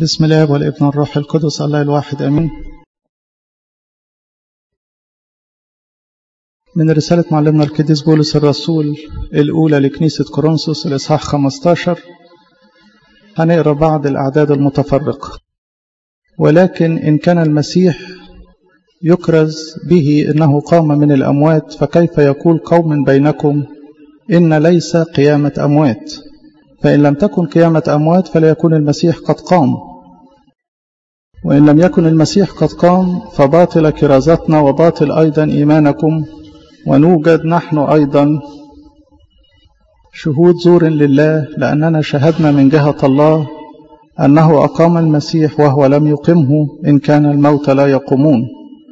بسم الله والابن والروح القدس الله الواحد امين من رسالة معلمنا القديس بولس الرسول الأولى لكنيسة كورنثوس الإصحاح 15 هنقرأ بعض الأعداد المتفرقة ولكن إن كان المسيح يكرز به إنه قام من الأموات فكيف يقول قوم بينكم إن ليس قيامة أموات فإن لم تكن قيامة أموات فلا يكون المسيح قد قام وإن لم يكن المسيح قد قام فباطل كرازتنا وباطل أيضا إيمانكم ونوجد نحن أيضا شهود زور لله لأننا شهدنا من جهة الله أنه أقام المسيح وهو لم يقمه إن كان الموت لا يقومون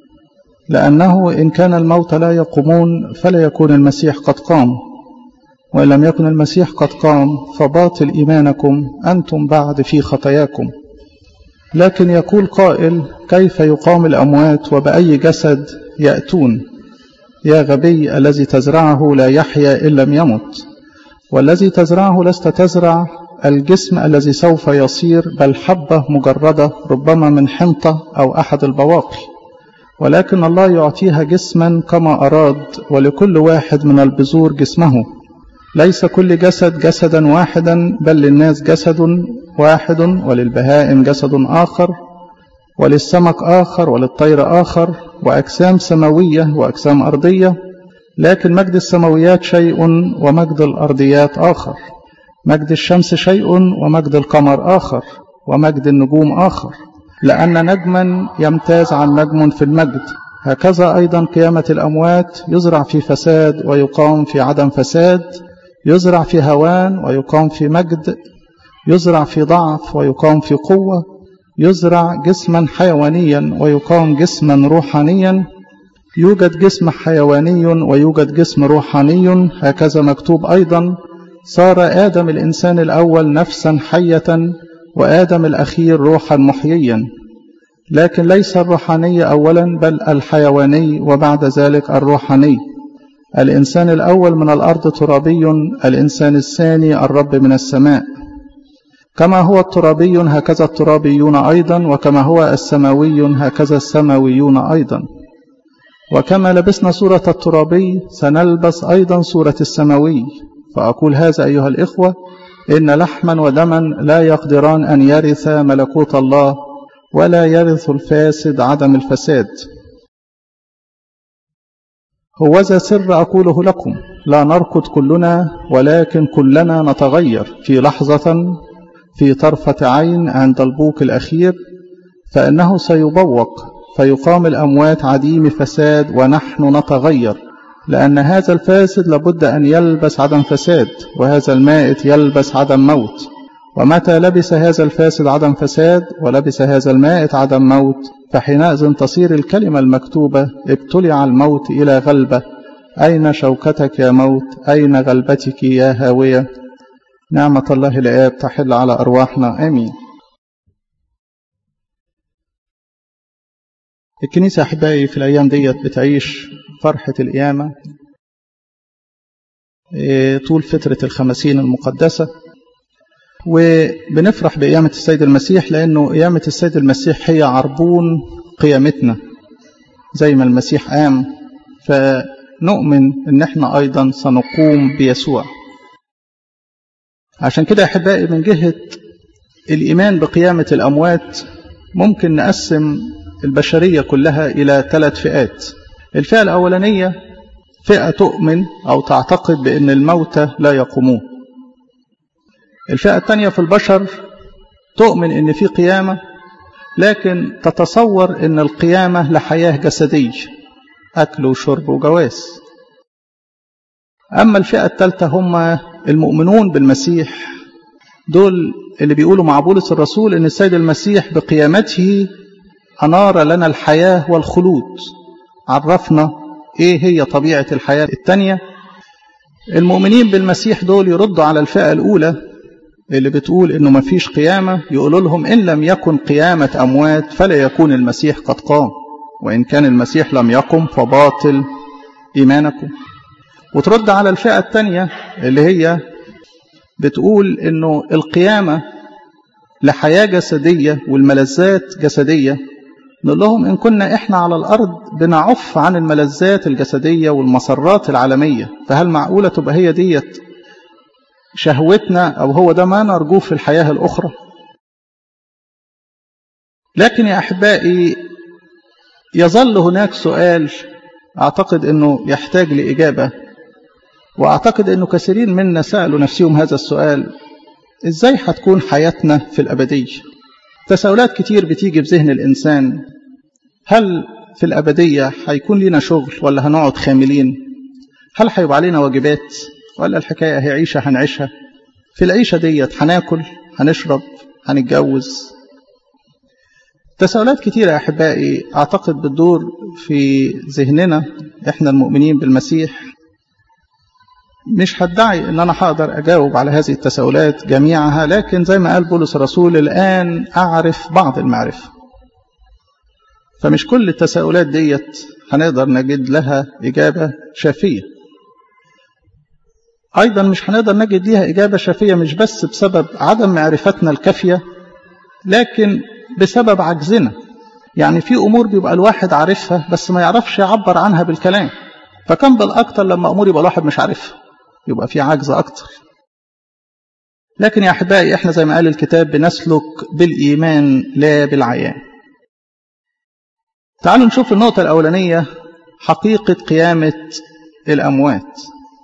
لأنه إن كان الموت لا يقومون فلا يكون المسيح قد قام وإن لم يكن المسيح قد قام فباطل إيمانكم أنتم بعد في خطاياكم لكن يقول قائل كيف يقام الأموات وبأي جسد يأتون يا غبي الذي تزرعه لا يحيا إن لم يمت والذي تزرعه لست تزرع الجسم الذي سوف يصير بل حبة مجردة ربما من حنطة أو أحد البواقي ولكن الله يعطيها جسما كما أراد ولكل واحد من البذور جسمه ليس كل جسد جسدا واحدا بل للناس جسد واحد وللبهائم جسد آخر وللسمك آخر وللطير آخر وأجسام سماوية وأجسام أرضية لكن مجد السماويات شيء ومجد الأرضيات آخر مجد الشمس شيء ومجد القمر آخر ومجد النجوم آخر لأن نجما يمتاز عن نجم في المجد هكذا أيضا قيامة الأموات يزرع في فساد ويقام في عدم فساد يزرع في هوان ويقام في مجد يزرع في ضعف ويقام في قوة يزرع جسما حيوانيا ويقام جسما روحانيا يوجد جسم حيواني ويوجد جسم روحاني هكذا مكتوب أيضا صار آدم الإنسان الأول نفسا حية وآدم الأخير روحا محييا لكن ليس الروحاني أولا بل الحيواني وبعد ذلك الروحاني الإنسان الأول من الأرض ترابي الإنسان الثاني الرب من السماء كما هو الترابي هكذا الترابيون أيضا وكما هو السماوي هكذا السماويون أيضا وكما لبسنا صورة الترابي سنلبس أيضا صورة السماوي فأقول هذا أيها الإخوة إن لحما ودما لا يقدران أن يرث ملكوت الله ولا يرث الفاسد عدم الفساد هوذا سر أقوله لكم لا نركض كلنا ولكن كلنا نتغير في لحظة في طرفة عين عند البوق الأخير فإنه سيبوق فيقام الأموات عديم فساد ونحن نتغير لأن هذا الفاسد لابد أن يلبس عدم فساد وهذا المائت يلبس عدم موت ومتى لبس هذا الفاسد عدم فساد ولبس هذا المائت عدم موت فحينئذ تصير الكلمة المكتوبة ابتلع الموت إلى غلبة أين شوكتك يا موت أين غلبتك يا هاوية نعمة الله الآب تحل على أرواحنا آمين الكنيسة أحبائي في الأيام ديت بتعيش فرحة القيامة طول فترة الخمسين المقدسة وبنفرح بقيامة السيد المسيح لأنه قيامة السيد المسيح هي عربون قيامتنا زي ما المسيح قام فنؤمن ان احنا ايضا سنقوم بيسوع عشان كده احبائي من جهة الايمان بقيامة الاموات ممكن نقسم البشرية كلها الى ثلاث فئات الفئة الاولانية فئة تؤمن او تعتقد بان الموتى لا يقومون الفئة الثانية في البشر تؤمن ان في قيامة لكن تتصور ان القيامة لحياة جسدية أكل وشرب وجواز أما الفئة الثالثة هم المؤمنون بالمسيح دول اللي بيقولوا مع بولس الرسول ان السيد المسيح بقيامته أنار لنا الحياة والخلود عرفنا ايه هي طبيعة الحياة الثانية المؤمنين بالمسيح دول يردوا على الفئة الأولى اللي بتقول انه ما فيش قيامة يقولوا لهم ان لم يكن قيامة اموات فلا يكون المسيح قد قام وان كان المسيح لم يقم فباطل ايمانكم وترد على الفئة الثانية اللي هي بتقول انه القيامة لحياة جسدية والملذات جسدية نقول لهم إن كنا إحنا على الأرض بنعف عن الملذات الجسدية والمسرات العالمية فهل معقولة تبقى هي ديت شهوتنا أو هو ده ما نرجوه في الحياة الأخرى لكن يا أحبائي يظل هناك سؤال أعتقد أنه يحتاج لإجابة وأعتقد أنه كثيرين منا سألوا نفسهم هذا السؤال إزاي هتكون حياتنا في الأبدية تساؤلات كتير بتيجي في ذهن الإنسان هل في الأبدية هيكون لنا شغل ولا هنقعد خاملين هل هيبقى علينا واجبات ولا الحكاية هي عيشة هنعيشها في العيشة ديت هناكل هنشرب هنتجوز تساؤلات كتيرة يا أحبائي أعتقد بتدور في ذهننا إحنا المؤمنين بالمسيح مش هدعي ان انا هقدر اجاوب على هذه التساؤلات جميعها لكن زي ما قال بولس الرسول الان اعرف بعض المعرفه فمش كل التساؤلات ديت هنقدر نجد لها اجابه شافيه ايضا مش هنقدر نجد ليها اجابه شافيه مش بس بسبب عدم معرفتنا الكافيه لكن بسبب عجزنا يعني في امور بيبقى الواحد عارفها بس ما يعرفش يعبر عنها بالكلام فكم بالاكتر لما امور يبقى الواحد مش عارفها يبقى في عجز أكتر لكن يا أحبائي إحنا زي ما قال الكتاب بنسلك بالإيمان لا بالعيان تعالوا نشوف النقطة الأولانية حقيقة قيامة الأموات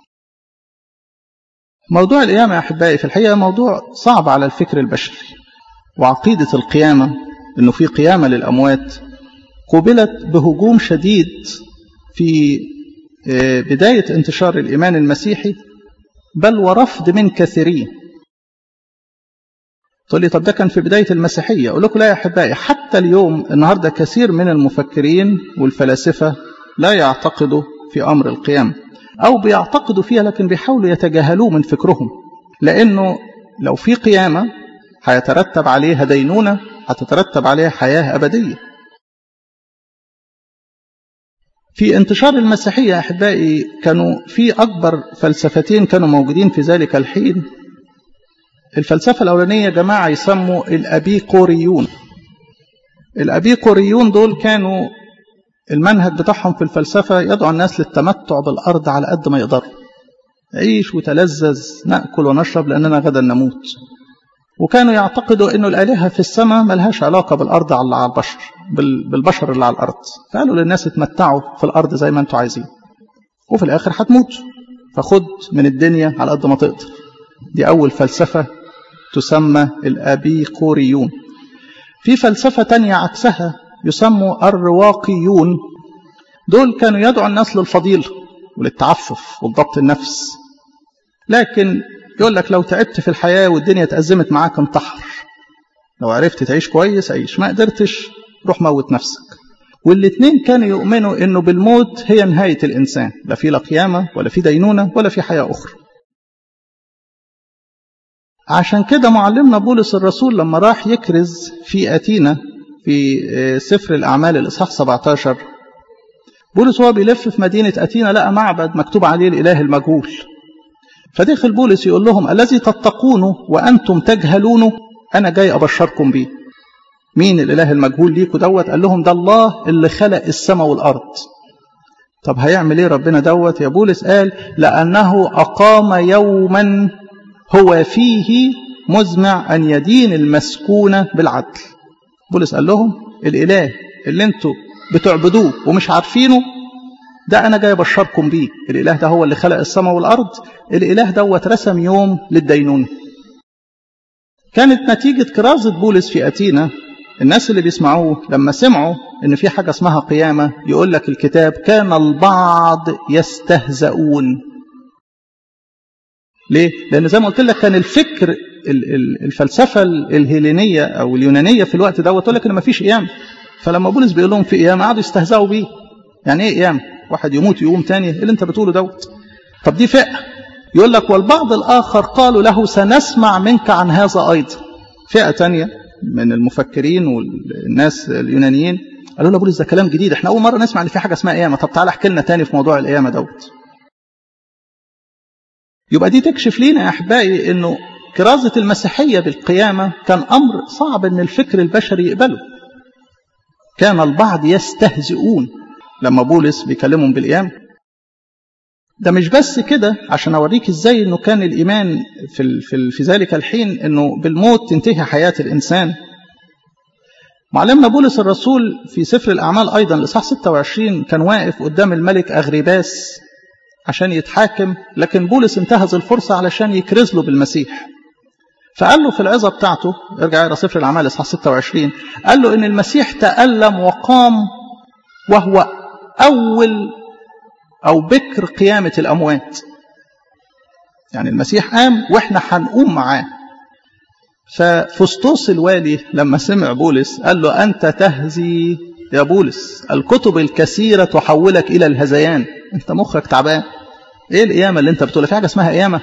موضوع القيامة يا أحبائي في الحقيقة موضوع صعب على الفكر البشري وعقيدة القيامة أنه في قيامة للأموات قوبلت بهجوم شديد في بداية انتشار الإيمان المسيحي بل ورفض من كثيرين تقول لي طب ده كان في بداية المسيحية أقول لكم لا يا أحبائي حتى اليوم النهاردة كثير من المفكرين والفلاسفة لا يعتقدوا في أمر القيامة أو بيعتقدوا فيها لكن بيحاولوا يتجاهلوه من فكرهم لأنه لو في قيامة هيترتب عليها دينونة هتترتب عليها حياة أبدية في انتشار المسيحية أحبائي كانوا في أكبر فلسفتين كانوا موجودين في ذلك الحين الفلسفة الأولانية جماعة يسموا الأبيقوريون الأبيقوريون دول كانوا المنهج بتاعهم في الفلسفة يدعو الناس للتمتع بالأرض على قد ما يقدروا عيش وتلذذ نأكل ونشرب لأننا غدا نموت وكانوا يعتقدوا أنه الآلهة في السماء ملهاش علاقة بالأرض على البشر بالبشر اللي على الأرض فقالوا للناس اتمتعوا في الأرض زي ما انتوا عايزين وفي الآخر هتموت فخد من الدنيا على قد ما تقدر دي أول فلسفة تسمى الأبيقوريون في فلسفة تانية عكسها يسموا الرواقيون دول كانوا يدعوا الناس للفضيلة وللتعفف والضبط النفس لكن يقول لك لو تعبت في الحياة والدنيا اتأزمت معاك انتحر لو عرفت تعيش كويس عيش ما قدرتش روح موت نفسك والاثنين كانوا يؤمنوا انه بالموت هي نهاية الانسان لا في لا قيامة ولا في دينونة ولا في حياة اخرى عشان كده معلمنا بولس الرسول لما راح يكرز في أتينا في سفر الأعمال الإصحاح 17 بولس هو بيلف في مدينة أتينا لقى معبد مكتوب عليه الإله المجهول فدخل بولس يقول لهم الذي تتقونه وأنتم تجهلونه أنا جاي أبشركم بيه مين الإله المجهول ليكوا دوت قال لهم ده الله اللي خلق السماء والأرض طب هيعمل ايه ربنا دوت يا بولس قال لأنه أقام يوما هو فيه مزمع أن يدين المسكونة بالعدل بولس قال لهم الإله اللي انتوا بتعبدوه ومش عارفينه ده أنا جاي أبشركم بيه الإله ده هو اللي خلق السماء والأرض الإله دوت رسم يوم للدينونة كانت نتيجة كرازة بولس في أتينا الناس اللي بيسمعوه لما سمعوا ان في حاجة اسمها قيامة يقول لك الكتاب كان البعض يستهزؤون ليه؟ لأن زي ما قلت لك كان الفكر الفلسفة الهيلينية أو اليونانية في الوقت دوت تقول لك إن ما فيش قيامة فلما بولس بيقول لهم في قيامة قعدوا يستهزئوا بيه يعني إيه قيامة؟ واحد يموت يقوم تاني إيه اللي أنت بتقوله دوت؟ طب دي فئة يقول لك والبعض الآخر قالوا له سنسمع منك عن هذا أيضا فئة تانية من المفكرين والناس اليونانيين قالوا له بولس ده كلام جديد احنا أول مرة نسمع إن في حاجة اسمها قيامة طب تعالى احكي لنا تاني في موضوع القيامة دوت يبقى دي تكشف لينا يا احبائي انه كرازة المسيحية بالقيامة كان أمر صعب أن الفكر البشري يقبله كان البعض يستهزئون لما بولس بيكلمهم بالقيامة ده مش بس كده عشان أوريك إزاي أنه كان الإيمان في, في, في ذلك الحين أنه بالموت تنتهي حياة الإنسان معلمنا بولس الرسول في سفر الأعمال أيضا الإصحاح 26 كان واقف قدام الملك أغريباس عشان يتحاكم لكن بولس انتهز الفرصة علشان يكرز له بالمسيح فقال له في العظة بتاعته ارجع إلى سفر الأعمال إصحاح 26 قال له إن المسيح تألم وقام وهو أول أو بكر قيامة الأموات يعني المسيح قام وإحنا هنقوم معاه ففسطوس الوالي لما سمع بولس قال له أنت تهزي يا بولس الكتب الكثيرة تحولك إلى الهزيان أنت مخك تعبان إيه القيامة اللي أنت بتقول في حاجة اسمها قيامة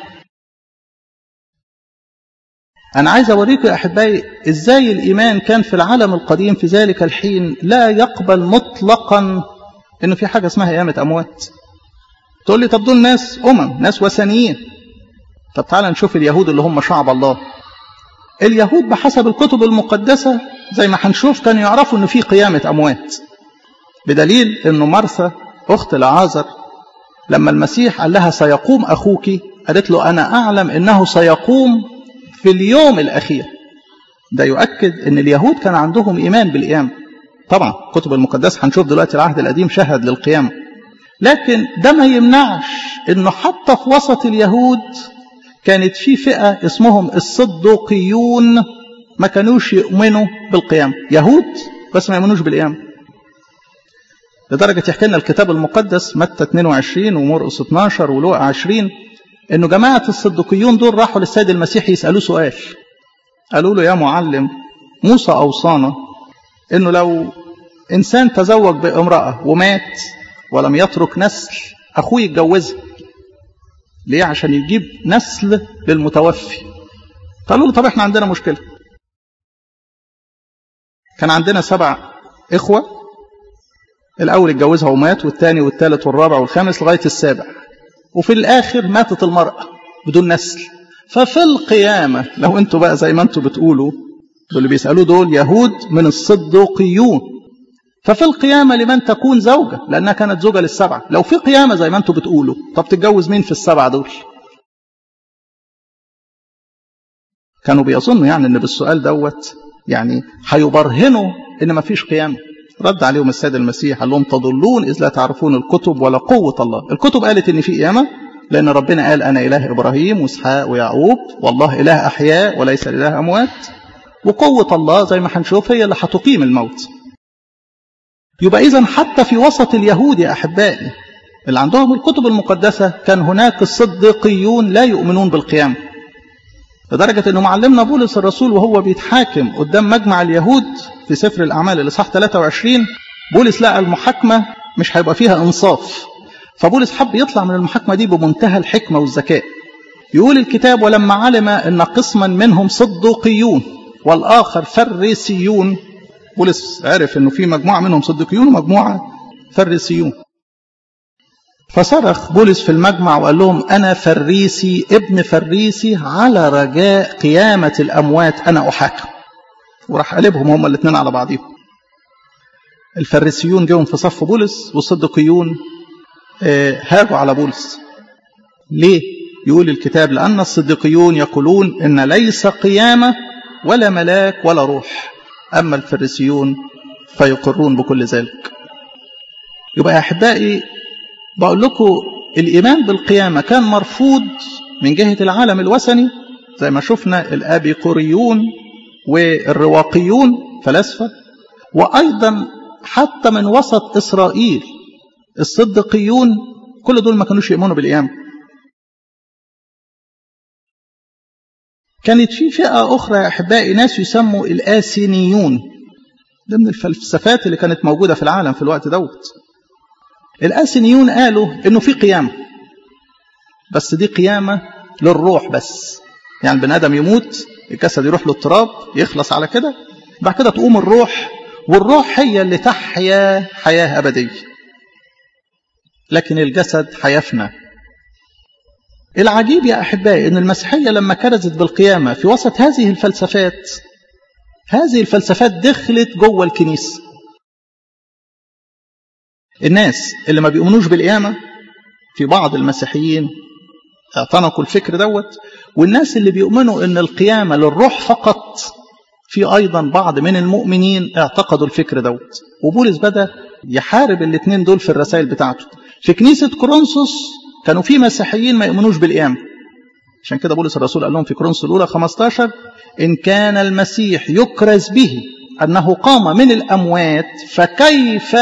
أنا عايز أوريكم يا أحبائي إزاي الإيمان كان في العالم القديم في ذلك الحين لا يقبل مطلقا إنه في حاجة اسمها قيامة أموات تقول لي طب دول ناس أمم ناس وثنيين طب تعالى نشوف اليهود اللي هم شعب الله اليهود بحسب الكتب المقدسة زي ما هنشوف كانوا يعرفوا إنه في قيامة أموات بدليل إنه مرثا أخت لعازر لما المسيح قال لها سيقوم أخوك قالت له أنا أعلم إنه سيقوم في اليوم الأخير ده يؤكد أن اليهود كان عندهم إيمان بالقيامة طبعا الكتب المقدسة هنشوف دلوقتي العهد القديم شهد للقيامة لكن ده ما يمنعش أنه حتى في وسط اليهود كانت في فئة اسمهم الصدوقيون ما كانوش يؤمنوا بالقيامة يهود بس ما يؤمنوش بالقيامة لدرجة يحكي لنا الكتاب المقدس متى 22 ومرقس 12 ولوقا 20 انه جماعة الصدقيون دول راحوا للسيد المسيح يسألوه سؤال قالوا له يا معلم موسى أوصانا انه لو انسان تزوج بامرأة ومات ولم يترك نسل اخوه يتجوزها ليه عشان يجيب نسل للمتوفي قالوا له طب احنا عندنا مشكلة كان عندنا سبع اخوة الاول اتجوزها ومات والثاني والثالث والرابع والخامس لغاية السابع وفي الآخر ماتت المرأة بدون نسل ففي القيامة لو انتوا بقى زي ما انتوا بتقولوا دول اللي بيسألوه دول يهود من الصدوقيون ففي القيامة لمن تكون زوجة لأنها كانت زوجة للسبعة لو في قيامة زي ما انتوا بتقولوا طب تتجوز مين في السبعة دول كانوا بيظنوا يعني ان بالسؤال دوت يعني هيبرهنوا ان ما فيش قيامه رد عليهم السيد المسيح قال لهم تضلون إذ لا تعرفون الكتب ولا قوة الله الكتب قالت إن في قيامة لأن ربنا قال أنا إله إبراهيم وإسحاق ويعقوب والله إله أحياء وليس إله أموات وقوة الله زي ما هنشوف هي اللي هتقيم الموت يبقى إذا حتى في وسط اليهود يا أحبائي اللي عندهم الكتب المقدسة كان هناك الصديقيون لا يؤمنون بالقيامة لدرجة أنه معلمنا بولس الرسول وهو بيتحاكم قدام مجمع اليهود في سفر الأعمال الإصحاح 23 بولس لقى المحاكمة مش هيبقى فيها إنصاف فبولس حب يطلع من المحاكمة دي بمنتهى الحكمة والذكاء يقول الكتاب ولما علم أن قسما منهم صدوقيون والآخر فريسيون بولس عرف أنه في مجموعة منهم صدوقيون ومجموعة فريسيون فصرخ بولس في المجمع وقال لهم أنا فريسي ابن فريسي على رجاء قيامة الأموات أنا أحاكم وراح قلبهم هما الاثنين على بعضهم الفريسيون جاهم في صف بولس والصدقيون هاجوا على بولس ليه يقول الكتاب لأن الصديقيون يقولون إن ليس قيامة ولا ملاك ولا روح أما الفريسيون فيقرون بكل ذلك يبقى يا أحبائي بقول لكم الإيمان بالقيامة كان مرفوض من جهة العالم الوثني زي ما شفنا الأبيقوريون والرواقيون فلاسفة وأيضا حتى من وسط إسرائيل الصدقيون كل دول ما كانوش يؤمنوا بالقيامة كانت في فئة أخرى يا أحبائي ناس يسموا الآسينيون ده من الفلسفات اللي كانت موجودة في العالم في الوقت دوت الآسينيون قالوا إنه في قيامة بس دي قيامة للروح بس يعني بني آدم يموت الجسد يروح للتراب يخلص على كده بعد كده تقوم الروح والروح هي اللي تحيا حياة أبدية لكن الجسد هيفنى العجيب يا أحبائي أن المسيحية لما كرزت بالقيامة في وسط هذه الفلسفات هذه الفلسفات دخلت جوه الكنيسة الناس اللي ما بيؤمنوش بالقيامة في بعض المسيحيين اعتنقوا الفكر دوت والناس اللي بيؤمنوا ان القيامة للروح فقط في ايضا بعض من المؤمنين اعتقدوا الفكر دوت وبولس بدأ يحارب الاثنين دول في الرسائل بتاعته في كنيسة كورنثوس كانوا في مسيحيين ما يؤمنوش بالقيامة عشان كده بولس الرسول قال لهم في كورنثوس الأولى 15 إن كان المسيح يكرز به أنه قام من الأموات فكيف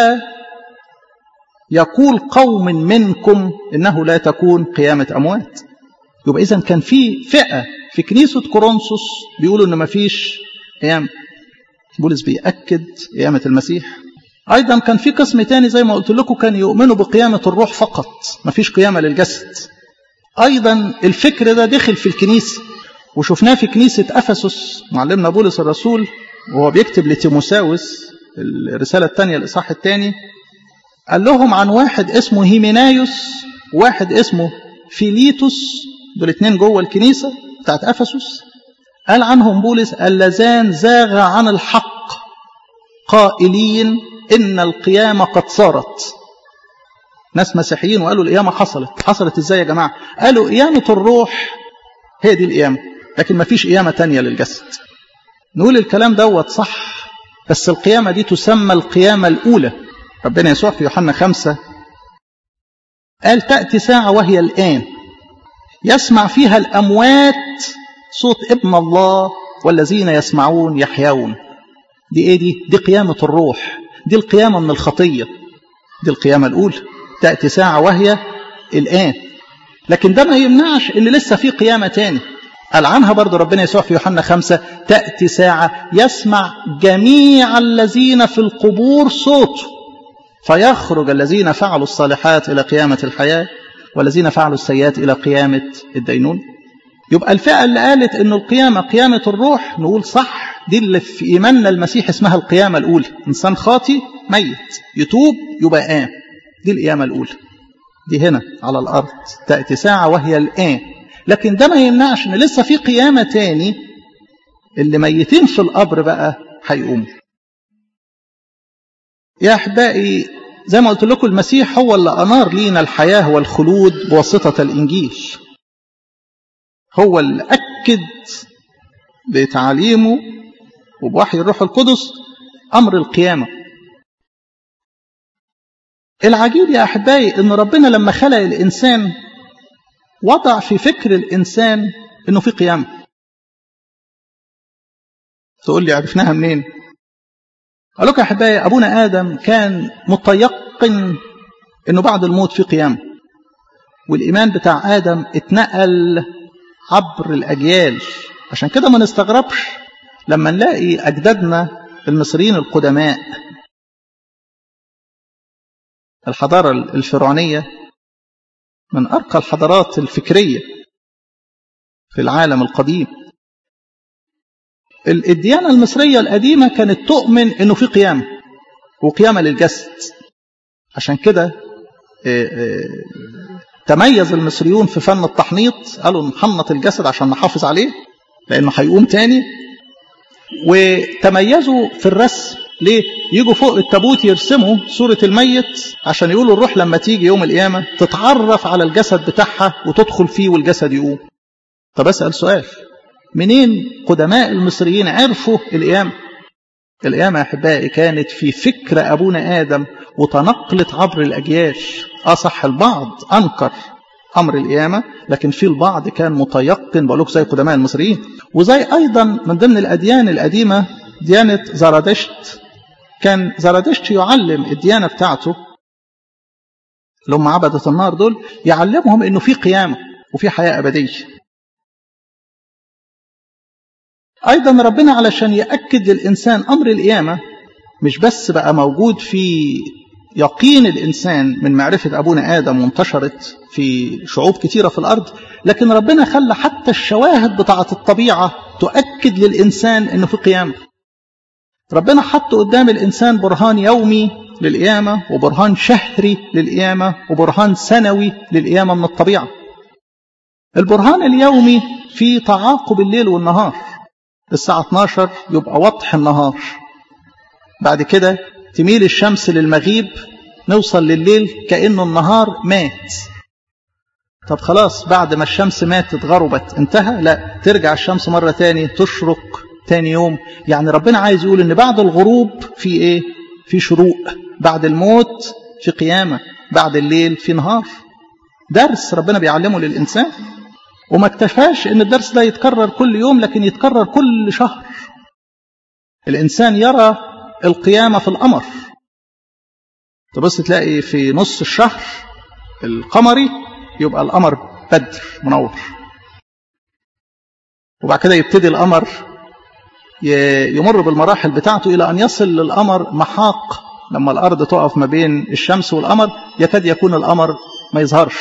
يقول قوم منكم إنه لا تكون قيامة أموات يبقى إذا كان في فئة في كنيسة كورنثوس بيقولوا إن مفيش قيامة بولس بيأكد قيامة المسيح أيضا كان في قسم تاني زي ما قلت لكم كان يؤمنوا بقيامة الروح فقط مفيش قيامة للجسد أيضا الفكر ده دخل في الكنيسة وشفناه في كنيسة أفسس معلمنا بولس الرسول وهو بيكتب لتيموساوس الرسالة الثانية الإصحاح الثاني قال لهم عن واحد اسمه هيمينايوس واحد اسمه فيليتوس دول اتنين جوه الكنيسة بتاعت أفسس قال عنهم بولس اللذان زاغ عن الحق قائلين إن القيامة قد صارت ناس مسيحيين وقالوا القيامة حصلت حصلت ازاي يا جماعة قالوا قيامة الروح هي دي القيامة لكن ما فيش قيامة تانية للجسد نقول الكلام دوت صح بس القيامة دي تسمى القيامة الأولى ربنا يسوع في يوحنا خمسة قال تأتي ساعة وهي الآن يسمع فيها الأموات صوت ابن الله والذين يسمعون يحيون دي ايه دي دي قيامة الروح دي القيامة من الخطية دي القيامة الأولى تأتي ساعة وهي الآن لكن ده ما يمنعش ان لسه في قيامة تاني قال عنها برضو ربنا يسوع في يوحنا خمسة تأتي ساعة يسمع جميع الذين في القبور صوته فيخرج الذين فعلوا الصالحات إلى قيامة الحياة والذين فعلوا السيئات إلى قيامة الدينون يبقى الفئة اللي قالت أن القيامة قيامة الروح نقول صح دي اللي في إيماننا المسيح اسمها القيامة الأولى إنسان خاطي ميت يتوب يبقى قام دي القيامة الأولى دي هنا على الأرض تأتي ساعة وهي الآن لكن ده ما يمنعش ان لسه في قيامة تاني اللي ميتين في القبر بقى هيقوموا يا أحبائي زي ما قلت لكم المسيح هو اللي أنار لينا الحياة والخلود بواسطة الإنجيل هو اللي أكد بتعليمه وبوحي الروح القدس أمر القيامة العجيب يا أحبائي أن ربنا لما خلق الإنسان وضع في فكر الإنسان أنه في قيامة تقول لي عرفناها منين قال لك يا أحبائي أبونا آدم كان متيقن أنه بعد الموت في قيامة والإيمان بتاع آدم اتنقل عبر الأجيال عشان كده ما نستغربش لما نلاقي أجدادنا المصريين القدماء الحضارة الفرعونية من أرقى الحضارات الفكرية في العالم القديم الديانة المصرية القديمة كانت تؤمن أنه في قيامة وقيامة للجسد عشان كده تميز المصريون في فن التحنيط قالوا نحنط الجسد عشان نحافظ عليه لأنه هيقوم تاني وتميزوا في الرسم ليه؟ يجوا فوق التابوت يرسموا صورة الميت عشان يقولوا الروح لما تيجي يوم القيامة تتعرف على الجسد بتاعها وتدخل فيه والجسد يقوم. طب أسأل سؤال منين قدماء المصريين عرفوا القيامة؟ القيامة يا أحبائي كانت في فكر أبونا آدم وتنقلت عبر الأجيال. أه صح البعض أنكر أمر القيامة لكن في البعض كان متيقن بقول زي قدماء المصريين وزي أيضا من ضمن الأديان القديمة ديانة زرادشت كان زرادشت يعلم الديانة بتاعته اللي هم عبدة النار دول يعلمهم انه في قيامة وفي حياة أبدية أيضا ربنا علشان يأكد للإنسان أمر القيامة مش بس بقى موجود في يقين الإنسان من معرفة أبونا آدم وانتشرت في شعوب كتيرة في الأرض لكن ربنا خلى حتى الشواهد بتاعة الطبيعة تؤكد للإنسان أنه في قيامة ربنا حط قدام الإنسان برهان يومي للقيامة وبرهان شهري للقيامة وبرهان سنوي للقيامة من الطبيعة البرهان اليومي في تعاقب الليل والنهار الساعة 12 يبقى وضح النهار بعد كده تميل الشمس للمغيب نوصل لليل كأنه النهار مات طب خلاص بعد ما الشمس ماتت غربت انتهى لا ترجع الشمس مرة تاني تشرق تاني يوم يعني ربنا عايز يقول ان بعد الغروب في ايه في شروق بعد الموت في قيامة بعد الليل في نهار درس ربنا بيعلمه للإنسان وما اكتفاش ان الدرس ده يتكرر كل يوم لكن يتكرر كل شهر الإنسان يرى القيامة في القمر تبص تلاقي في نص الشهر القمري يبقى القمر بدر منور وبعد كده يبتدي القمر يمر بالمراحل بتاعته إلى أن يصل للقمر محاق لما الأرض تقف ما بين الشمس والقمر يكاد يكون القمر ما يظهرش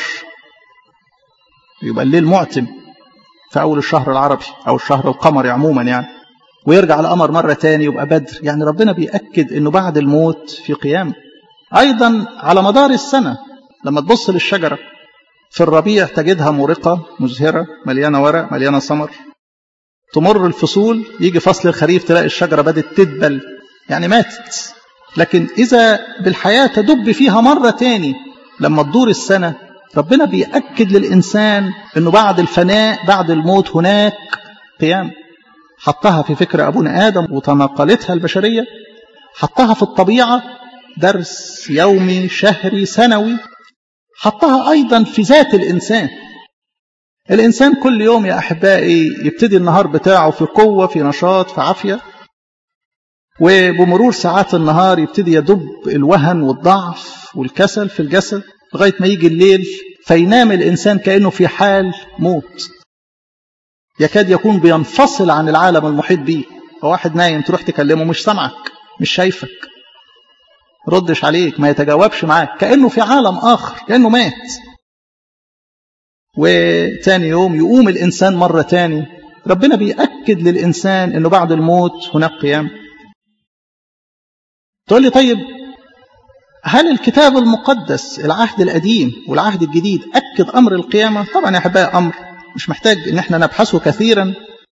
يبقى الليل معتم في أول الشهر العربي أو الشهر القمري عموما يعني ويرجع القمر مرة تاني يبقى بدر يعني ربنا بيأكد أنه بعد الموت في قيام أيضا على مدار السنة لما تبص للشجرة في الربيع تجدها مورقة مزهرة مليانة ورق مليانة ثمر تمر الفصول يجي فصل الخريف تلاقي الشجرة بدت تدبل يعني ماتت لكن إذا بالحياة تدب فيها مرة تاني لما تدور السنة ربنا بيأكد للإنسان أنه بعد الفناء بعد الموت هناك قيام حطها في فكر أبونا آدم وتناقلتها البشرية حطها في الطبيعة درس يومي شهري سنوي حطها أيضا في ذات الإنسان الإنسان كل يوم يا أحبائي يبتدي النهار بتاعه في قوة في نشاط في عافية وبمرور ساعات النهار يبتدي يدب الوهن والضعف والكسل في الجسد لغاية ما يجي الليل فينام الإنسان كأنه في حال موت يكاد يكون بينفصل عن العالم المحيط به واحد نايم تروح تكلمه مش سامعك مش شايفك ردش عليك ما يتجاوبش معاك كأنه في عالم آخر كأنه مات وتاني يوم يقوم الإنسان مرة تاني ربنا بيأكد للإنسان أنه بعد الموت هناك قيام تقول لي طيب هل الكتاب المقدس العهد القديم والعهد الجديد أكد أمر القيامة طبعا يا أحبائي أمر مش محتاج ان احنا نبحثه كثيرا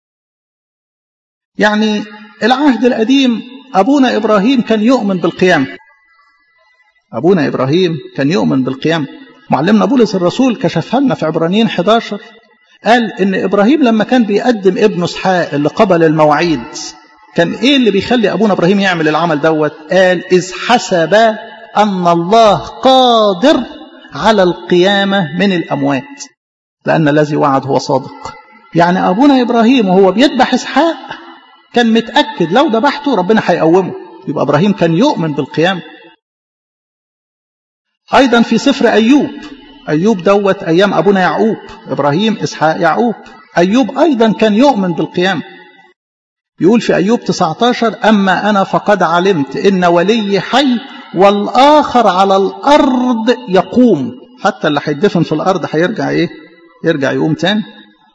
يعني العهد القديم أبونا إبراهيم كان يؤمن بالقيام أبونا إبراهيم كان يؤمن بالقيام معلمنا بولس الرسول كشفها لنا في عبرانيين 11 قال إن إبراهيم لما كان بيقدم ابنه اسحاق اللي قبل المواعيد كان إيه اللي بيخلي أبونا إبراهيم يعمل العمل دوت قال إذ حسب أن الله قادر على القيامة من الأموات لأن الذي وعد هو صادق يعني أبونا إبراهيم وهو بيذبح إسحاق كان متأكد لو ذبحته ربنا هيقومه يبقى إبراهيم كان يؤمن بالقيام أيضا في سفر أيوب أيوب دوت أيام أبونا يعقوب إبراهيم إسحاق يعقوب أيوب أيضا كان يؤمن بالقيام يقول في أيوب 19 أما أنا فقد علمت إن ولي حي والآخر على الأرض يقوم حتى اللي هيدفن في الأرض هيرجع إيه يرجع يقوم تاني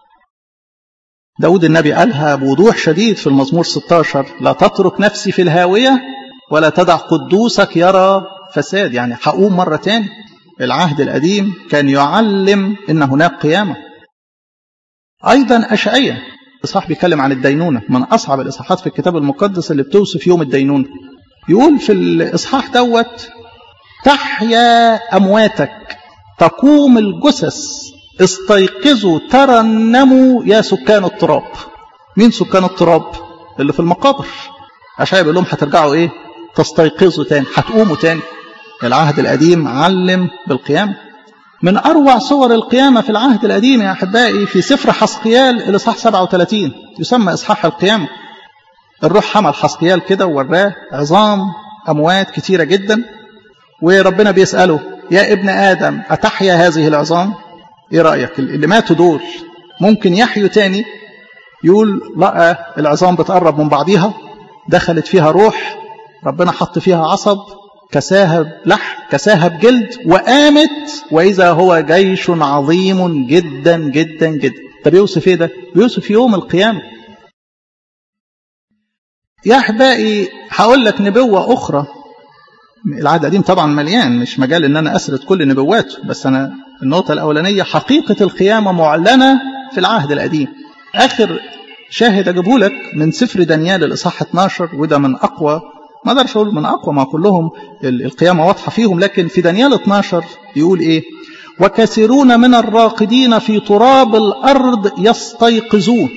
داود النبي قالها بوضوح شديد في المزمور 16 لا تترك نفسي في الهاوية ولا تدع قدوسك يرى فساد يعني هقوم مرة تاني العهد القديم كان يعلم ان هناك قيامة ايضا اشعية اصحاح بيتكلم عن الدينونة من اصعب الاصحاحات في الكتاب المقدس اللي بتوصف يوم الدينونة يقول في الاصحاح دوت تحيا امواتك تقوم الجثث استيقظوا ترنموا يا سكان التراب مين سكان التراب اللي في المقابر عشان بيقول لهم هترجعوا ايه تستيقظوا تاني هتقوموا تاني العهد القديم علم بالقيامة من أروع صور القيامة في العهد القديم يا أحبائي في سفر حسقيال الإصحاح 37 يسمى إصحاح القيامة الروح حمل حسقيال كده ووراه عظام أموات كتيرة جدا وربنا بيسأله يا ابن آدم أتحيا هذه العظام ايه رأيك اللي ماتوا دول ممكن يحيوا تاني يقول لقى العظام بتقرب من بعضيها دخلت فيها روح ربنا حط فيها عصب كساها لحم كساها بجلد وقامت وإذا هو جيش عظيم جدا جدا جدا ده بيوصف ايه ده بيوصف يوم القيامة يا أحبائي هقول لك نبوة أخرى العهد القديم طبعا مليان مش مجال ان انا اسرد كل نبواته بس انا النقطة الأولانية حقيقة القيامة معلنة في العهد القديم آخر شاهد أجيبه لك من سفر دانيال الإصحاح 12 وده من أقوى ما اقدرش اقول من اقوى ما كلهم القيامه واضحه فيهم لكن في دانيال 12 يقول ايه وكثيرون من الراقدين في تراب الارض يستيقظون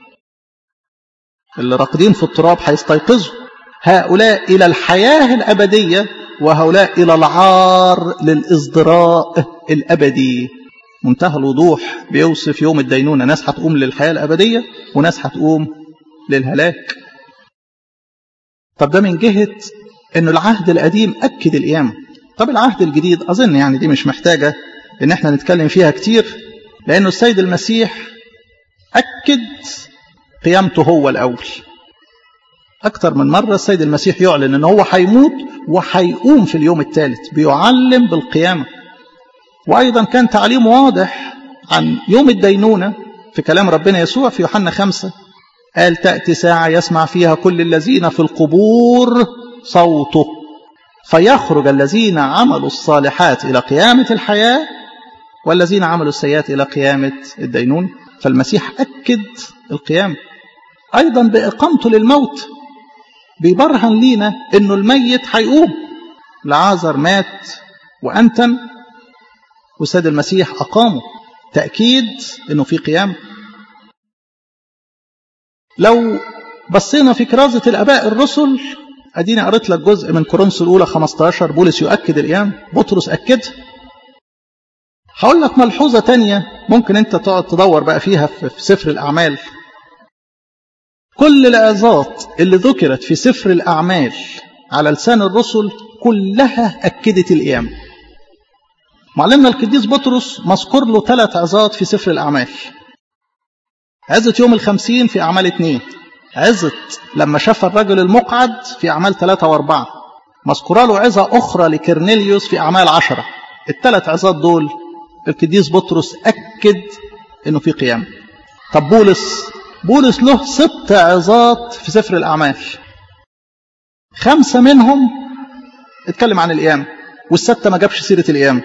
اللي راقدين في التراب هيستيقظوا هؤلاء الى الحياه الابديه وهؤلاء الى العار للازدراء الابدي منتهى الوضوح بيوصف يوم الدينونه ناس هتقوم للحياه الابديه وناس هتقوم للهلاك طب ده من جهة انه العهد القديم اكد القيامة طب العهد الجديد اظن يعني دي مش محتاجة ان احنا نتكلم فيها كتير لانه السيد المسيح اكد قيامته هو الاول اكتر من مرة السيد المسيح يعلن ان هو هيموت وهيقوم في اليوم الثالث بيعلم بالقيامة وايضا كان تعليم واضح عن يوم الدينونة في كلام ربنا يسوع في يوحنا خمسة قال تأتي ساعة يسمع فيها كل الذين في القبور صوته فيخرج الذين عملوا الصالحات إلى قيامة الحياة والذين عملوا السيئات إلى قيامة الدينون فالمسيح أكد القيامة أيضا بإقامته للموت بيبرهن لينا أنه الميت هيقوم لعازر مات وأنتن والسيد المسيح أقامه تأكيد أنه في قيامه لو بصينا في كرازة الآباء الرسل أديني قريت لك جزء من كورنثوس الأولى 15 بولس يؤكد القيام بطرس أكد هقول لك ملحوظة تانية ممكن أنت تقعد تدور بقى فيها في سفر الأعمال كل العظات اللي ذكرت في سفر الأعمال على لسان الرسل كلها أكدت القيام معلمنا القديس بطرس مذكور له ثلاث عظات في سفر الأعمال عزة يوم الخمسين في أعمال اثنين عزة لما شاف الرجل المقعد في أعمال ثلاثة وأربعة مذكورة له عظة أخرى لكرنيليوس في أعمال عشرة الثلاث عظات دول القديس بطرس أكد إنه في قيام طب بولس بولس له ست عظات في سفر الأعمال خمسة منهم اتكلم عن القيام والستة ما جابش سيرة القيام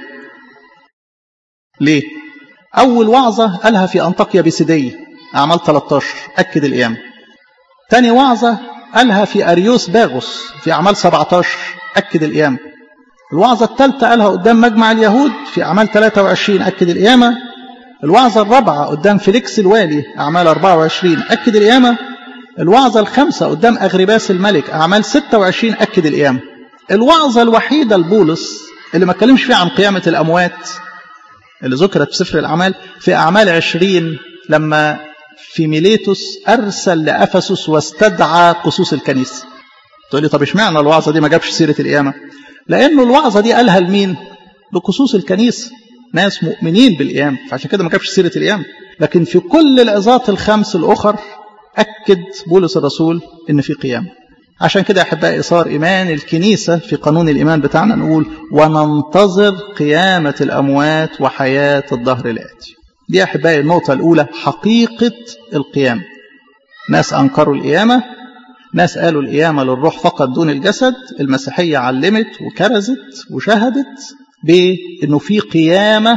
ليه؟ أول وعظة قالها في أنطاكيا بيسيدية أعمال 13 أكد القيامة تاني وعظة قالها في أريوس باغوس في أعمال 17 أكد القيامة الوعظة الثالثة قالها قدام مجمع اليهود في أعمال 23 أكد القيامة الوعظة الرابعة قدام فيليكس الوالي أعمال 24 أكد القيامة الوعظة الخامسة قدام أغرباس الملك أعمال 26 أكد القيامة الوعظة الوحيدة لبولس اللي ما اتكلمش فيها عن قيامة الأموات اللي ذكرت في سفر الأعمال في أعمال 20 لما في ميليتوس أرسل لأفسس واستدعى قصوص الكنيسة تقول لي طب اشمعنى الوعظة دي ما جابش سيرة القيامة لأنه الوعظة دي قالها لمين لقصوص الكنيسة ناس مؤمنين بالقيامة فعشان كده ما جابش سيرة القيامة لكن في كل العظات الخمس الأخر أكد بولس الرسول إن في قيامة عشان كده أحبائي صار إيمان الكنيسة في قانون الإيمان بتاعنا نقول وننتظر قيامة الأموات وحياة الظهر الآتي دي أحبائي النقطة الأولى حقيقة القيامة ناس أنكروا القيامة ناس قالوا القيامة للروح فقط دون الجسد المسيحية علمت وكرزت وشهدت بأنه في قيامة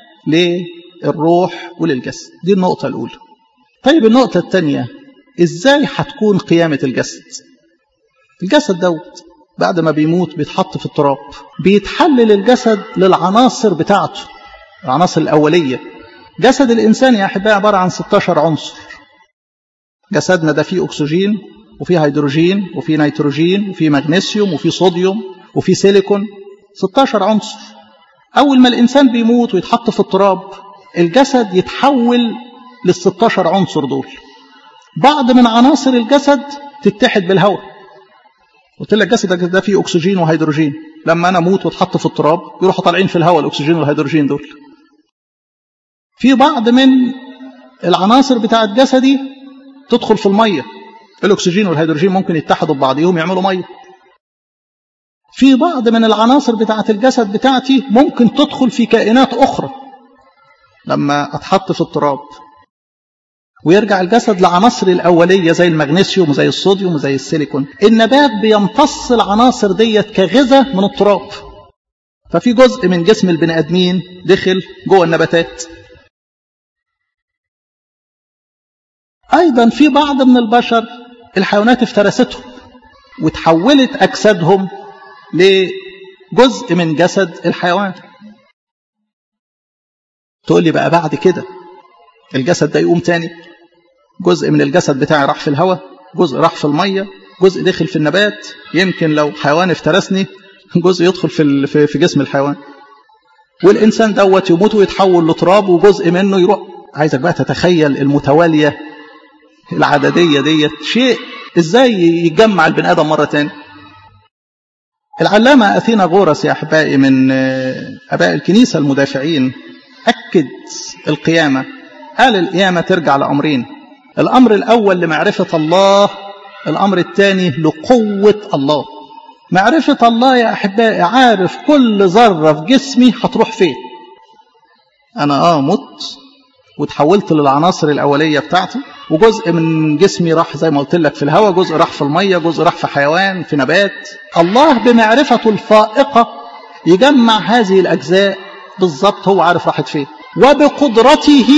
للروح وللجسد دي النقطة الأولى طيب النقطة الثانية إزاي هتكون قيامة الجسد الجسد دوت بعد ما بيموت بيتحط في التراب بيتحلل الجسد للعناصر بتاعته العناصر الأولية جسد الإنسان يا أحبائي عبارة عن 16 عنصر جسدنا ده فيه أكسجين وفيه هيدروجين وفيه نيتروجين وفيه مغنيسيوم وفيه صوديوم وفيه سيليكون 16 عنصر أول ما الإنسان بيموت ويتحط في التراب الجسد يتحول لل 16 عنصر دول بعض من عناصر الجسد تتحد بالهواء قلت لك جسدك ده فيه أكسجين وهيدروجين لما أنا أموت واتحط في التراب يروحوا طالعين في الهواء الأكسجين والهيدروجين دول في بعض من العناصر بتاعت جسدي تدخل في المية الأكسجين والهيدروجين ممكن يتحدوا ببعضهم يعملوا مية في بعض من العناصر بتاعت الجسد بتاعتي ممكن تدخل في كائنات أخرى لما أتحط في التراب ويرجع الجسد لعناصر الأولية زي المغنيسيوم وزي الصوديوم وزي السيليكون النبات بيمتص العناصر ديت كغذاء من التراب ففي جزء من جسم البني ادمين دخل جوه النباتات ايضا في بعض من البشر الحيوانات افترستهم وتحولت اجسادهم لجزء من جسد الحيوان تقول لي بقى بعد كده الجسد ده يقوم تاني جزء من الجسد بتاعي راح في الهواء جزء راح في الميه جزء دخل في النبات يمكن لو حيوان افترسني جزء يدخل في في جسم الحيوان والانسان دوت يموت ويتحول لتراب وجزء منه يروح عايزك بقى تتخيل المتواليه العدديه ديت شيء ازاي يتجمع البني ادم مره تاني العلامه اثينا غورس يا احبائي من اباء الكنيسه المدافعين اكد القيامه قال القيامه ترجع لامرين الامر الاول لمعرفه الله الامر الثاني لقوه الله معرفة الله يا أحبائي عارف كل ذرة في جسمي هتروح فين أنا آه مت وتحولت للعناصر الأولية بتاعتي وجزء من جسمي راح زي ما قلت لك في الهواء جزء راح في المية جزء راح في حيوان في نبات الله بمعرفته الفائقة يجمع هذه الأجزاء بالظبط هو عارف راحت فين وبقدرته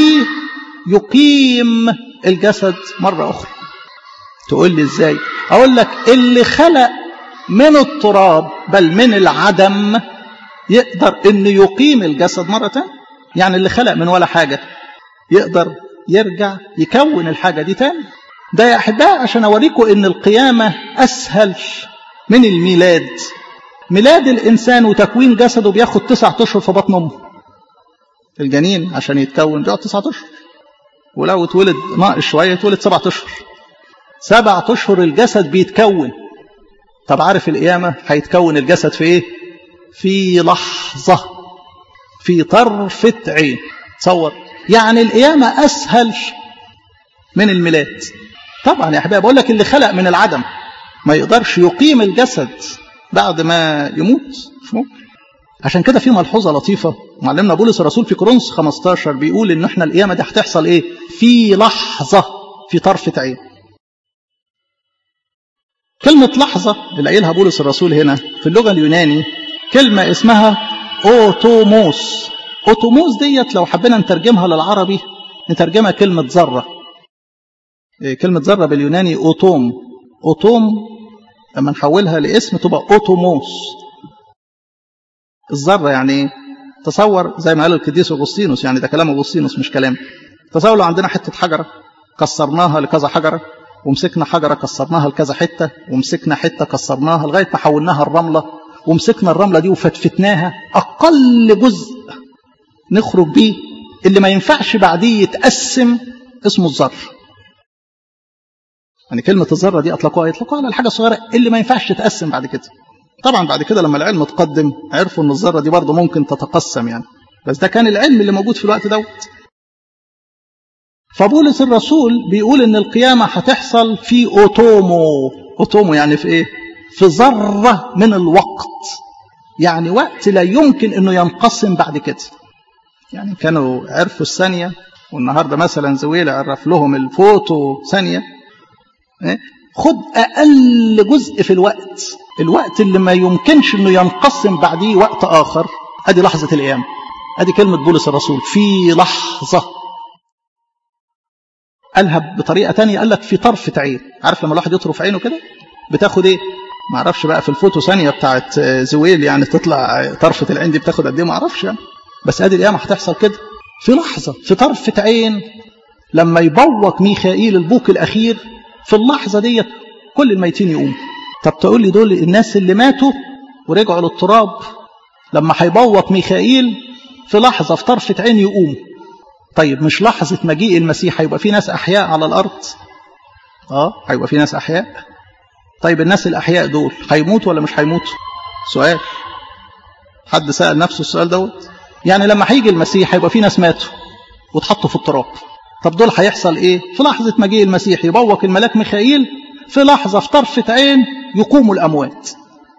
يقيم الجسد مرة أخرى تقول لي إزاي أقول لك اللي خلق من التراب بل من العدم يقدر انه يقيم الجسد مرة تانية يعني اللي خلق من ولا حاجة يقدر يرجع يكون الحاجة دي تاني ده يا أحباء عشان أوريكم إن القيامة أسهل من الميلاد ميلاد الإنسان وتكوين جسده بياخد تسعة أشهر في بطن أمه الجنين عشان يتكون بيقعد تسعة أشهر ولو اتولد ناقص شوية اتولد سبعة أشهر سبعة أشهر الجسد بيتكون طب عارف القيامة هيتكون الجسد في ايه في لحظة في طرفة عين تصور يعني القيامة أسهل من الميلاد طبعا يا حبايبي بقول لك اللي خلق من العدم ما يقدرش يقيم الجسد بعد ما يموت مش ممكن عشان كده في ملحوظة لطيفة معلمنا بولس الرسول في كورنثوس 15 بيقول ان احنا القيامة دي هتحصل ايه في لحظة في طرفة عين كلمة لحظة اللي قايلها بولس الرسول هنا في اللغة اليوناني كلمة اسمها أوتوموس أوتوموس ديت لو حبينا نترجمها للعربي نترجمها كلمة ذرة كلمة ذرة باليوناني أوتوم أوتوم لما نحولها لاسم تبقى أوتوموس الذرة يعني ايه؟ تصور زي ما قال القديس أغسطينوس يعني ده كلام أغسطينوس مش كلام تصور لو عندنا حتة حجرة كسرناها لكذا حجرة ومسكنا حجرة كسرناها لكذا حتة ومسكنا حتة كسرناها لغاية ما حولناها الرملة ومسكنا الرملة دي وفتفتناها أقل جزء نخرج بيه اللي ما ينفعش بعديه يتقسم اسمه الذر يعني كلمة الذرة دي أطلقوها يطلقوها على الحاجة الصغيرة اللي ما ينفعش تتقسم بعد كده طبعا بعد كده لما العلم اتقدم عرفوا ان الذرة دي برضه ممكن تتقسم يعني بس ده كان العلم اللي موجود في الوقت دوت فبولس الرسول بيقول ان القيامة هتحصل في اوتومو اوتومو يعني في ايه في ذرة من الوقت يعني وقت لا يمكن انه ينقسم بعد كده يعني كانوا عرفوا الثانية والنهاردة مثلا زويلة عرف لهم الفوتو ثانية خد أقل جزء في الوقت الوقت اللي ما يمكنش انه ينقسم بعديه وقت آخر ادي لحظة القيامة ادي كلمة بولس الرسول في لحظة قالها بطريقة تانية قال لك في طرفة عين عارف لما الواحد يطرف عينه كده بتاخد ايه ما اعرفش بقى في الفوتو ثانية بتاعت زويل يعني تطلع طرفة العين دي بتاخد قد ايه ما اعرفش يعني بس ادي القيامة هتحصل كده في لحظة في طرفة عين لما يبوق ميخائيل البوق الأخير في اللحظة ديت كل الميتين يقوموا طب تقول لي دول الناس اللي ماتوا ورجعوا للتراب لما هيبوق ميخائيل في لحظة في طرفة عين يقوموا طيب مش لحظة مجيء المسيح هيبقى في ناس أحياء على الأرض اه هيبقى في ناس أحياء طيب الناس الأحياء دول هيموتوا ولا مش هيموتوا سؤال حد سأل نفسه السؤال دوت يعني لما هيجي المسيح هيبقى في ناس ماتوا واتحطوا في التراب طب دول هيحصل ايه في لحظة مجيء المسيح يبوق الملاك ميخائيل في لحظة في طرفة عين يقوموا الأموات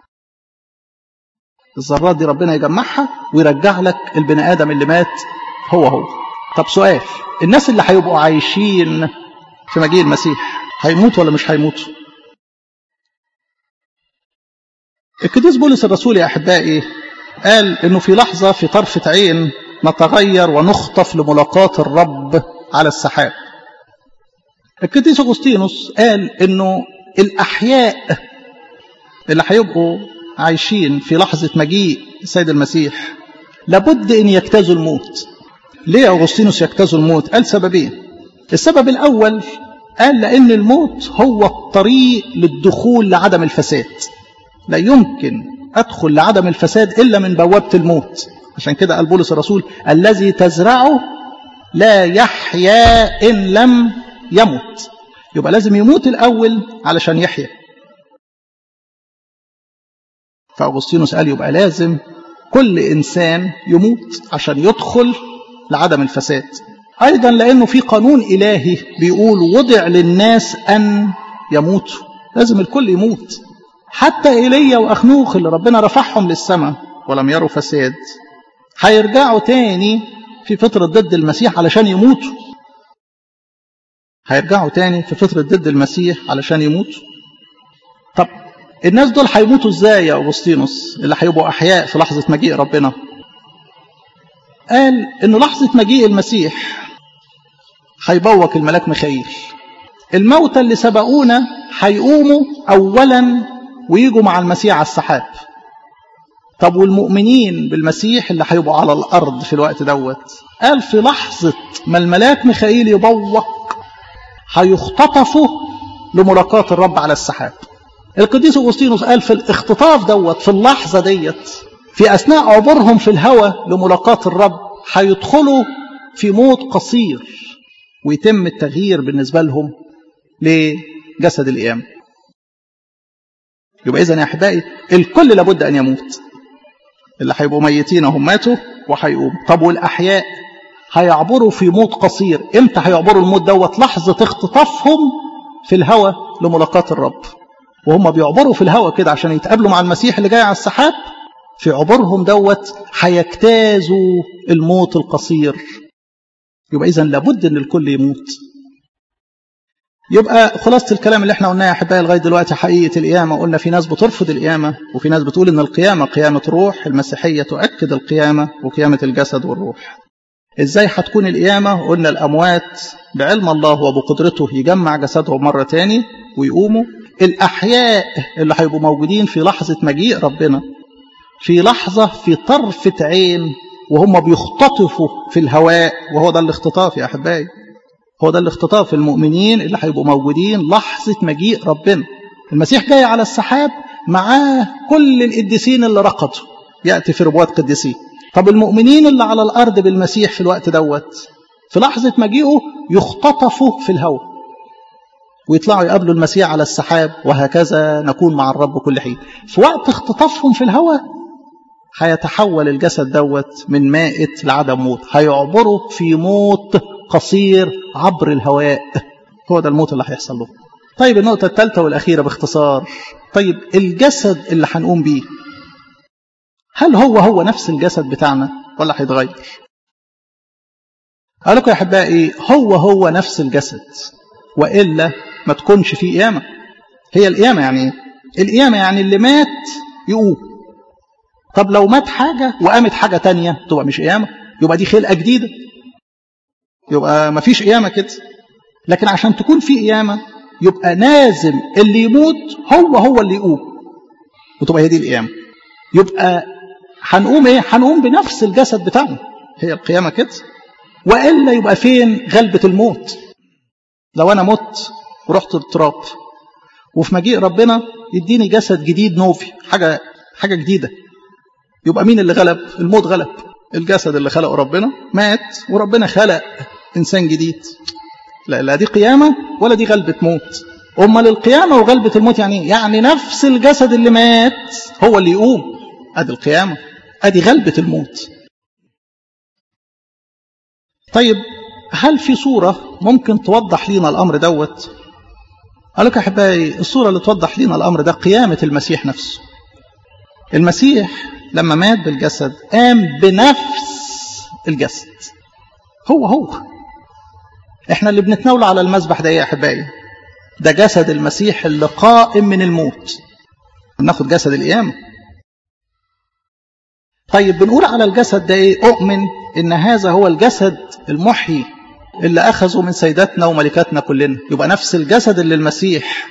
الذرات دي ربنا يجمعها ويرجع لك البني آدم اللي مات هو هو طب سؤال الناس اللي هيبقوا عايشين في مجيء المسيح هيموتوا ولا مش هيموتوا القديس بولس الرسول يا أحبائي قال انه في لحظة في طرفة عين نتغير ونخطف لملاقاة الرب على السحاب القديس اغسطينوس قال انه الاحياء اللي هيبقوا عايشين في لحظة مجيء السيد المسيح لابد ان يجتازوا الموت ليه اغسطينوس يجتازوا الموت قال سببين السبب الاول قال لان الموت هو الطريق للدخول لعدم الفساد لا يمكن ادخل لعدم الفساد الا من بوابة الموت عشان كده قال بولس الرسول الذي تزرعه لا يحيا ان لم يمت يبقى لازم يموت الأول علشان يحيا فأغسطينوس قال يبقى لازم كل إنسان يموت عشان يدخل لعدم الفساد أيضا لأنه في قانون إلهي بيقول وضع للناس أن يموتوا لازم الكل يموت حتى إيليا وأخنوخ اللي ربنا رفعهم للسماء ولم يروا فساد هيرجعوا تاني في فترة ضد المسيح علشان يموتوا هيرجعوا تاني في فترة ضد المسيح علشان يموتوا طب الناس دول هيموتوا ازاي يا أغسطينوس اللي هيبقوا أحياء في لحظة مجيء ربنا قال إن لحظة مجيء المسيح هيبوك الملاك ميخائيل الموتى اللي سبقونا هيقوموا أولا ويجوا مع المسيح على السحاب طب والمؤمنين بالمسيح اللي هيبقوا على الأرض في الوقت دوت قال في لحظة ما الملاك ميخائيل يبوق هيختطفوا لملاقاة الرب على السحاب القديس أغسطينوس قال في الاختطاف دوت في اللحظة ديت في أثناء عبورهم في الهوى لملاقاة الرب هيدخلوا في موت قصير ويتم التغيير بالنسبة لهم لجسد القيامة يبقى إذن يا أحبائي الكل لابد أن يموت اللي هيبقوا ميتين هم ماتوا وهيقوم طب والأحياء هيعبروا في موت قصير امتى هيعبروا الموت دوت لحظة اختطافهم في الهوى لملاقاة الرب وهم بيعبروا في الهوى كده عشان يتقابلوا مع المسيح اللي جاي على السحاب في عبورهم دوت هيجتازوا الموت القصير يبقى إذا لابد أن الكل يموت يبقى خلاصة الكلام اللي احنا قلناه يا أحبائي لغاية دلوقتي حقيقة القيامة قلنا في ناس بترفض القيامة وفي ناس بتقول أن القيامة قيامة روح المسيحية تؤكد القيامة وقيامة الجسد والروح ازاي هتكون القيامة قلنا الأموات بعلم الله وبقدرته يجمع جسدهم مرة تاني ويقوموا الأحياء اللي هيبقوا موجودين في لحظة مجيء ربنا في لحظة في طرفة عين وهم بيختطفوا في الهواء وهو ده الاختطاف يا أحبائي هو ده الاختطاف المؤمنين اللي هيبقوا موجودين لحظة مجيء ربنا المسيح جاي على السحاب معاه كل القديسين اللي رقدوا يأتي في ربوات قديسين طب المؤمنين اللي على الأرض بالمسيح في الوقت دوت في لحظة مجيئه يختطفوا في الهواء ويطلعوا يقابلوا المسيح على السحاب وهكذا نكون مع الرب كل حين في وقت اختطافهم في الهواء هيتحول الجسد دوت من مائت لعدم موت هيعبروا في موت قصير عبر الهواء هو ده الموت اللي هيحصل له طيب النقطة الثالثة والأخيرة باختصار طيب الجسد اللي هنقوم بيه هل هو هو نفس الجسد بتاعنا ولا هيتغير قال لكم يا أحبائي هو هو نفس الجسد وإلا ما تكونش فيه قيامة هي القيامة يعني القيامة يعني اللي مات يقوم طب لو مات حاجة وقامت حاجة تانية تبقى مش قيامة يبقى دي خلقة جديدة يبقى ما فيش قيامة كده لكن عشان تكون في قيامة يبقى لازم اللي يموت هو هو اللي يقوم وتبقى هي دي القيامة يبقى هنقوم ايه هنقوم بنفس الجسد بتاعنا هي القيامة كده وإلا يبقى فين غلبة الموت لو أنا مت ورحت التراب وفي مجيء ربنا يديني جسد جديد نوفي حاجة حاجة جديدة يبقى مين اللي غلب الموت غلب الجسد اللي خلقه ربنا مات وربنا خلق إنسان جديد لا لا دي قيامة ولا دي غلبة موت أمال القيامة وغلبة الموت يعني يعني نفس الجسد اللي مات هو اللي يقوم أدي القيامة أدي غلبة الموت طيب هل في صورة ممكن توضح لنا الأمر دوت قال لك أحبائي الصورة اللي توضح لنا الأمر ده قيامة المسيح نفسه المسيح لما مات بالجسد قام بنفس الجسد هو هو احنا اللي بنتناول على المذبح ده يا احبائي ده جسد المسيح اللي قائم من الموت بناخد جسد القيامه طيب بنقول على الجسد ده ايه اؤمن ان هذا هو الجسد المحيي اللي اخذه من سيداتنا وملكاتنا كلنا يبقى نفس الجسد اللي المسيح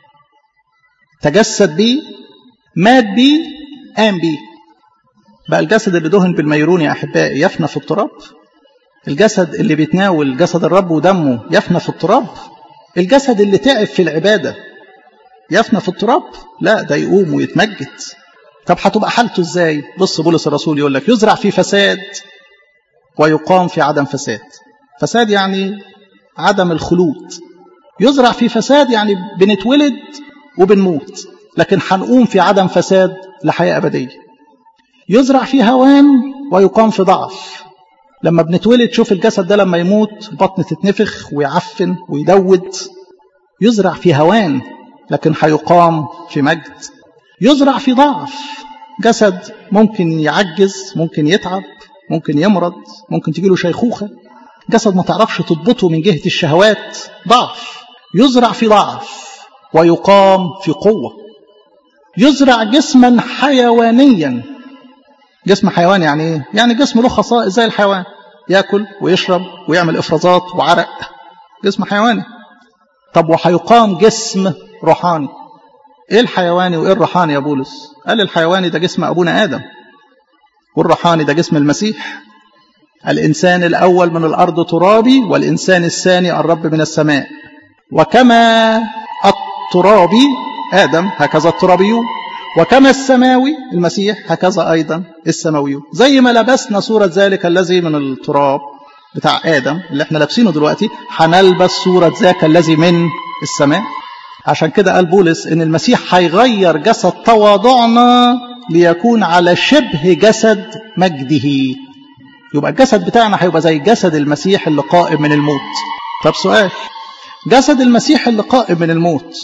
تجسد بيه مات بيه قام بيه بقى الجسد اللي دهن بالميرون يا احبائي يفنى في التراب الجسد اللي بيتناول جسد الرب ودمه يفنى في التراب الجسد اللي تعب في العباده يفنى في التراب لا ده يقوم ويتمجد طب هتبقى حالته ازاي بص بولس الرسول يقول لك يزرع في فساد ويقام في عدم فساد فساد يعني عدم الخلود يزرع في فساد يعني بنتولد وبنموت لكن هنقوم في عدم فساد لحياة أبدية يزرع في هوان ويقام في ضعف لما بنتولد شوف الجسد ده لما يموت البطن تتنفخ ويعفن ويدود يزرع في هوان لكن هيقام في مجد يزرع في ضعف جسد ممكن يعجز ممكن يتعب ممكن يمرض ممكن تجيله شيخوخة جسد ما تعرفش تضبطه من جهة الشهوات ضعف يزرع في ضعف ويقام في قوة يزرع جسما حيوانيا جسم حيوان يعني ايه؟ يعني جسم له خصائص زي الحيوان ياكل ويشرب ويعمل افرازات وعرق جسم حيواني طب وهيقام جسم روحاني ايه الحيواني وايه الروحاني يا بولس قال الحيواني ده جسم ابونا ادم والروحاني ده جسم المسيح الانسان الاول من الارض ترابي والانسان الثاني الرب من السماء وكما الترابي ادم هكذا الترابيون وكما السماوي المسيح هكذا ايضا السماويون زي ما لبسنا صوره ذلك الذي من التراب بتاع ادم اللي احنا لابسينه دلوقتي هنلبس صوره ذاك الذي من السماء عشان كده قال بولس ان المسيح هيغير جسد تواضعنا ليكون على شبه جسد مجده يبقى الجسد بتاعنا هيبقى زي جسد المسيح اللي قائم من الموت طب سؤال جسد المسيح اللي قائم من الموت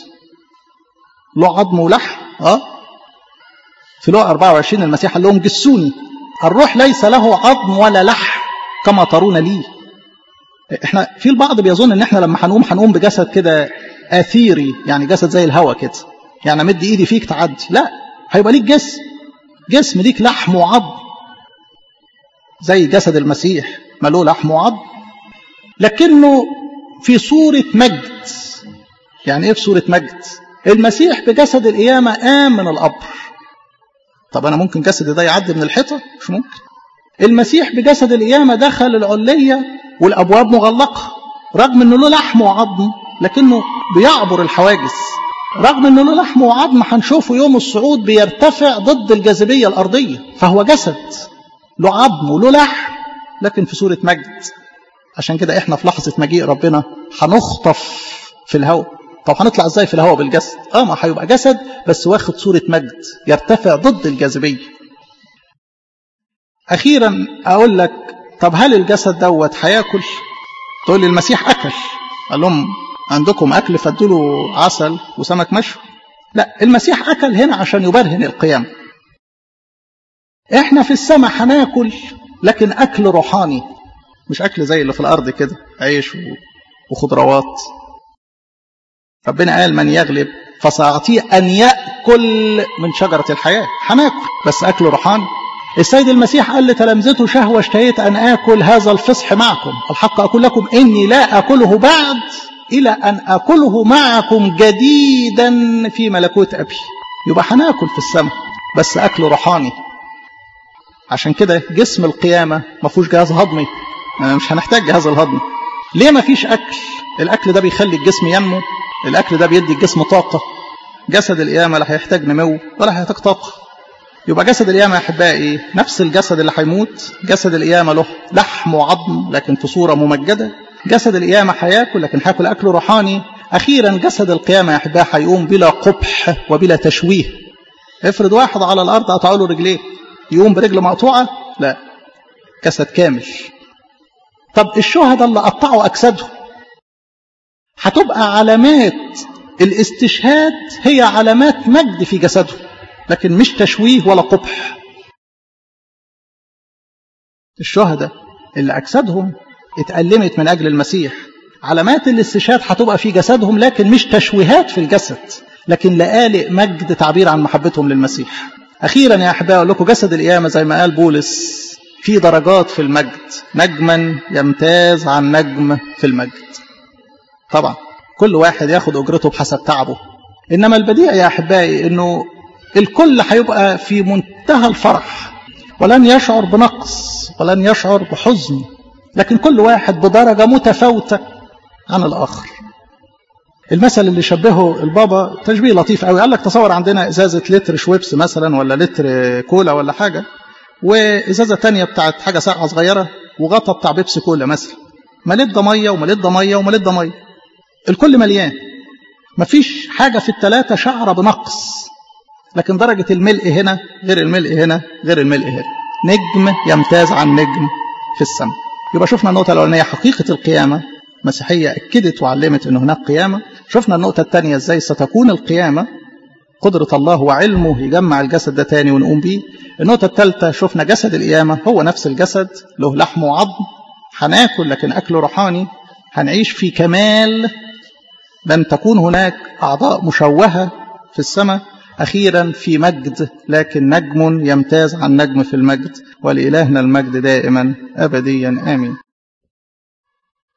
له عظم ولحم اه في لقا 24 المسيح قال لهم جسوني الروح ليس له عظم ولا لحم كما ترون لي احنا في البعض بيظن ان احنا لما هنقوم هنقوم بجسد كده اثيري يعني جسد زي الهوا كده يعني امد ايدي فيك تعدي لا هيبقى ليك جسم جسم ليك لحم وعظم زي جسد المسيح ما له لحم وعظم لكنه في صورة مجد يعني ايه في صورة مجد المسيح بجسد القيامة قام من القبر طب انا ممكن جسدي ده يعدي من الحيطة مش ممكن المسيح بجسد القيامة دخل العلية والابواب مغلقة رغم انه له لحم وعظم لكنه بيعبر الحواجز رغم انه له لحم وعظم هنشوفه يوم الصعود بيرتفع ضد الجاذبيه الارضيه فهو جسد له عظم وله لحم لكن في صوره مجد عشان كده احنا في لحظه مجيء ربنا هنخطف في الهواء طب هنطلع ازاي في الهواء بالجسد اه ما هيبقى جسد بس واخد صوره مجد يرتفع ضد الجاذبيه اخيرا اقول لك طب هل الجسد دوت هياكل تقول لي المسيح اكل قال لهم عندكم أكل فادوا عسل وسمك مشوي لا المسيح أكل هنا عشان يبرهن القيامة احنا في السماء هناكل لكن أكل روحاني مش أكل زي اللي في الأرض كده عيش وخضروات ربنا قال من يغلب فسأعطيه أن يأكل من شجرة الحياة هناكل بس أكل روحاني السيد المسيح قال لتلامذته شهوة اشتهيت أن آكل هذا الفصح معكم الحق أقول لكم إني لا أكله بعد إلى أن أكله معكم جديدا في ملكوت أبي يبقى هناكل في السماء بس أكل روحاني عشان كده جسم القيامة ما فيهوش جهاز هضمي مش هنحتاج جهاز الهضمي ليه ما فيش أكل الأكل ده بيخلي الجسم ينمو الأكل ده بيدي الجسم طاقة جسد القيامة لا هيحتاج نمو ولا هيحتاج طاقة يبقى جسد القيامة يا أحبائي نفس الجسد اللي هيموت جسد القيامة له لحم وعظم لكن في صورة ممجدة جسد القيامة هياكل لكن هياكل أكل روحاني أخيرا جسد القيامة يا أحبائي هيقوم بلا قبح وبلا تشويه افرض واحد على الأرض قطعوا له رجليه يقوم برجل مقطوعة لا جسد كامل طب الشهداء اللي قطعوا أجسادهم هتبقى علامات الاستشهاد هي علامات مجد في جسدهم لكن مش تشويه ولا قبح الشهداء اللي أجسادهم اتألمت من أجل المسيح علامات الاستشهاد هتبقى في جسدهم لكن مش تشويهات في الجسد لكن لآلئ مجد تعبير عن محبتهم للمسيح أخيرا يا أحبائي أقول لكم جسد القيامة زي ما قال بولس في درجات في المجد نجما يمتاز عن نجم في المجد طبعا كل واحد ياخد أجرته بحسب تعبه إنما البديع يا أحبائي إنه الكل هيبقى في منتهى الفرح ولن يشعر بنقص ولن يشعر بحزن لكن كل واحد بدرجة متفاوتة عن الآخر المثل اللي شبهه البابا تشبيه لطيف قوي قال لك تصور عندنا ازازه لتر شويبس مثلا ولا لتر كولا ولا حاجه وازازه تانية بتاعت حاجه ساقعه صغيره وغطا بتاع بيبسي كولا مثلا مليت ده ميه ومليت ده ميه ومليت ده ميه الكل مليان مفيش حاجه في الثلاثه شعره بنقص لكن درجه الملء هنا غير الملء هنا غير الملء هنا نجم يمتاز عن نجم في السماء يبقى شفنا النقطه الاولانيه حقيقه القيامه مسيحية أكدت وعلمت أن هناك قيامة شفنا النقطة الثانية إزاي ستكون القيامة قدرة الله وعلمه يجمع الجسد ده تاني ونقوم بيه النقطة الثالثة شفنا جسد القيامة هو نفس الجسد له لحم وعظم هناكل لكن أكله روحاني هنعيش في كمال لن تكون هناك أعضاء مشوهة في السماء أخيرا في مجد لكن نجم يمتاز عن نجم في المجد ولإلهنا المجد دائما أبديا آمين